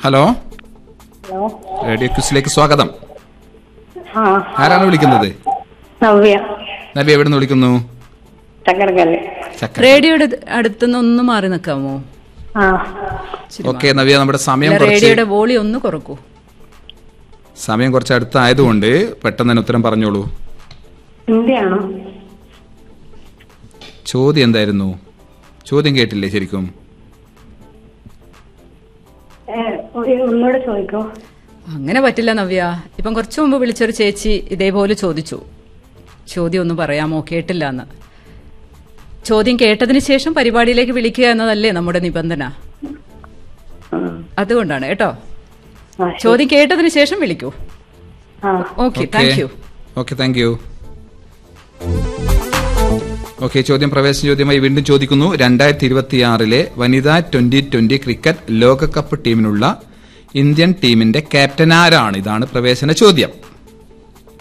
Hello hello radio ക്വിസിലേക്ക് സ്വാഗതം ആ ആരാണ് വിളിക്കുന്നത് നവ്യ നബി എവിടെ നിന്ന് വിളിക്കുന്നു ചക്കരക്കല്ല് ചക്ക റേഡിയോയുടെ അടുത്തുനിന്ന് ഒന്ന് മാറി നിൽക്കാമോ ആ ഓക്കെ നവ്യ നമ്മുടെ സമയം കുറച്ച് റേഡിയോയുടെ വോളി ഒന്ന് കുറക്കൂ സമയം കുറച്ച് അടുത്തായതുകൊണ്ട് പെട്ടെന്ന് തന്നെ ഉത്തരം പറഞ്ഞോളൂ ഹിന്ദിയാണോ ചോദ്യം എന്തായിരുന്നു ചോദ്യം കേട്ടില്ലേ ശരിക്കും ഏ, ഒരു- ഒന്നുകൂടെ ചോദിക്കോ അങ്ങനെ പറ്റില്ല നവ്യ ഇപ്പം കുറച്ചു മുമ്പ് വിളിച്ചൊരു ചേച്ചി ഇതേപോലെ ചോദിച്ചു ചോദ്യം ഒന്ന് പറയാമോ കേട്ടില്ല എന്ന് ചോദ്യം കേട്ടതിന് ശേഷം പരിപാടിയിലേക്ക് വിളിക്കുക എന്നതല്ലേ നമ്മുടെ നിബന്ധന ഉം. അതുകൊണ്ടാണ് കേട്ടോ ആ, ശരി. ചോദ്യം കേട്ടതിന് ശേഷം വിളിക്കൂ ആ okay thank you okay thank you okay ചോദ്യം പ്രവേശന ചോദ്യമായി വീണ്ടും ചോദിക്കുന്നു രണ്ടായിരത്തി ഇരുപത്തിയാറിലെ വനിതാ ട്വന്റി ട്വന്റി ക്രിക്കറ്റ് ലോകകപ്പ് ടീമിനുള്ള ഇന്ത്യൻ ടീമിന്റെ ക്യാപ്റ്റൻ ആരാണ് ഇതാണ് പ്രവേശന ചോദ്യം